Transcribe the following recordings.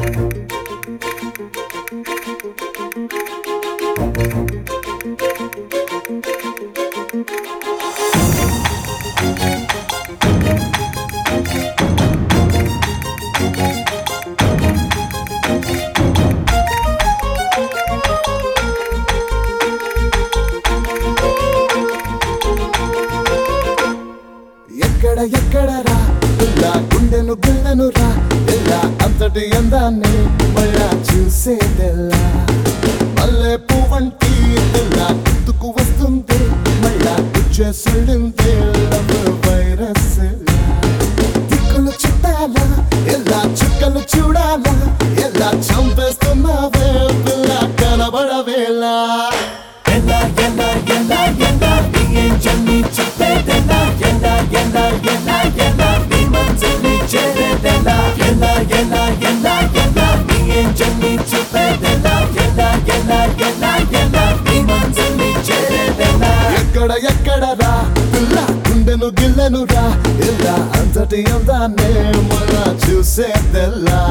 ఎక్కడ ఎక్కడ రా ఇలా గుండెను గుళ్ళను రా ఇలా అంతటి అందాన్ని మళ్ళా చూసేదెల్లా మల్లె పువ్వంటి ఇలా గుర్తుకు వస్తుంది మళ్ళా గుచ్చేసుండింది వైరస్ దిక్కులు చుట్టాలా ఎలా చుక్కలు చూడాలా ఎలా చంపేస్తున్నావే పిల్ల కనబడవేలా ఎలా ఎలా ఎలా ఎలా నీ ఏంజల్ని చెప్పేదెలా ఎలా ఎలా ఎలా ఎలా నీ మనసుని చేరేదెలా ఎలా ఎలా ఎలా ఎలా నీ ఏంజల్ని చెప్పేదెలా ఎలా ఎలా ఎలా ఎలా నీ మనసుని చేరేదెలా ఎక్కడ ఎక్కడ రా పిల్ల గుండెను గిల్లెను రా ఇలా అంతటి అందాన్నే మళ్ళా చూసేదెల్లా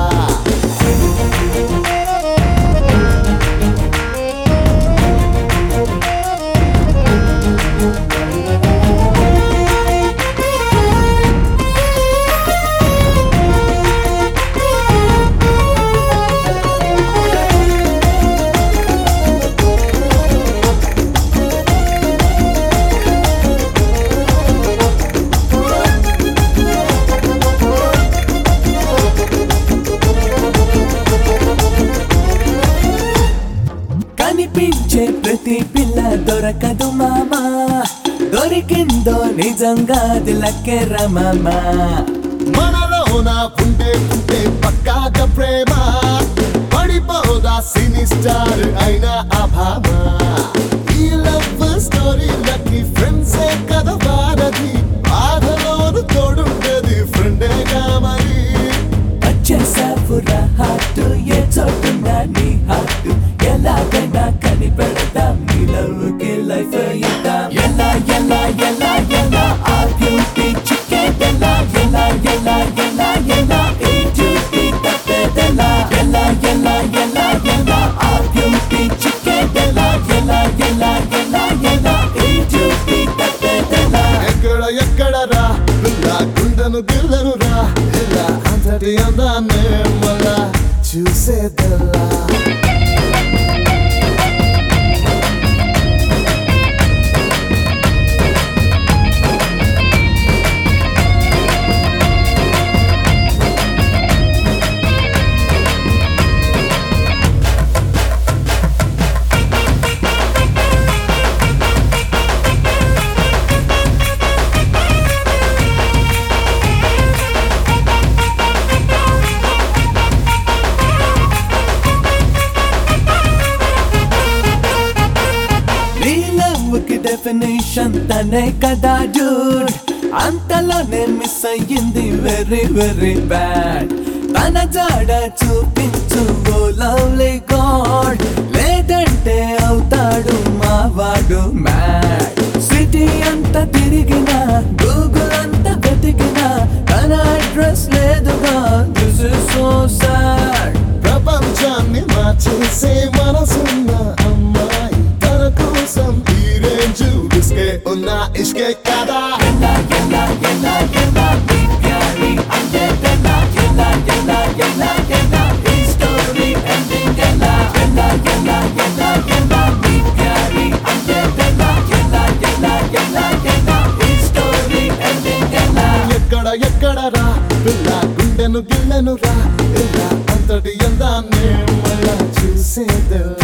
కనిపించే ప్రతి పిల్ల దొరకదు మామా దొరికిందో నిజంగా అది లక్కెర మామా మనలోన ఉండే ఉంటే పక్కాగా ప్రేమ పడిపోదా సినీ స్టార్ అయిన అభామ ఈ లవ్ స్టోరీలకి ఫ్రెండ్సే కదా వారది బాధలోను తోడుండేది ఫ్రెండేగా మరి వచ్చేసావురా హార్ట్ ఏ చోటున్నా నీ హార్ట్ ఎలాగైనా కనిపెడతాం నీ లవ్కి లైఫ్ ఇద్దాం ఎలా ఎలా ఎలా ఎలా ఆ బ్యూటీ చిక్కేదెలా ఎలా ఎలా ఎలా ఎలా ఈ డ్యూటీ తప్పేదెలా ఎలా ఎలా ఎలా ఎలా ఆ బ్యూటీ చిక్కేదెలా ఎలా ఎలా ఎలా ఎలా ఈ డ్యూటీ తప్పేదెలా ఎక్కడ ఎక్కడ రా పిల్ల గుండెను గిల్లను రా ఇలా అంతటి అందాన్ని మళ్ళా చూసేదెల్లా నీ లవ్కి డెఫినేషన్ తనే కదా డూడ్ అంతలోనే మిస్ అయ్యింది వెరీ వెరీ బ్యాడ్ తన జాడ చూపించు ఓ లవ్లీ గాడ్ లేదంటే అవుతాడు మా వాడు మ్యాడ్ సిటీ అంతా తిరిగినా గూగుల్ అంతా వెతికినా తన అడ్రస్ లేదుగా దిస్ ఇస్ సో సాడ్ ప్రపంచాన్ని మార్చేసే మనసున్న అమ్మాయి తన కోసం ఈ రేంజ్ డిస్కే ఉన్న ఇష్కే కదా ఎలా ఎలా ఎలా ఎలా నీ ప్యారీ అందేదెలా ఎలా ఎలా ఎలా ఎలా ఈ స్టోరీ ఎండింగ్ ఎలా ఎలా ఎలా ఎలా ఎలా నీ ప్యారీ అందేదెలా ఎలా ఎలా ఎలా ఎలా ఈ స్టోరీ ఎండింగ్ ఎలా ఎక్కడ ఎక్కడ రా పిల్ల గుండెను గిల్లెను రా ఇలా అంతటి అందాన్ని మళ్ళా చూసేదెల్లా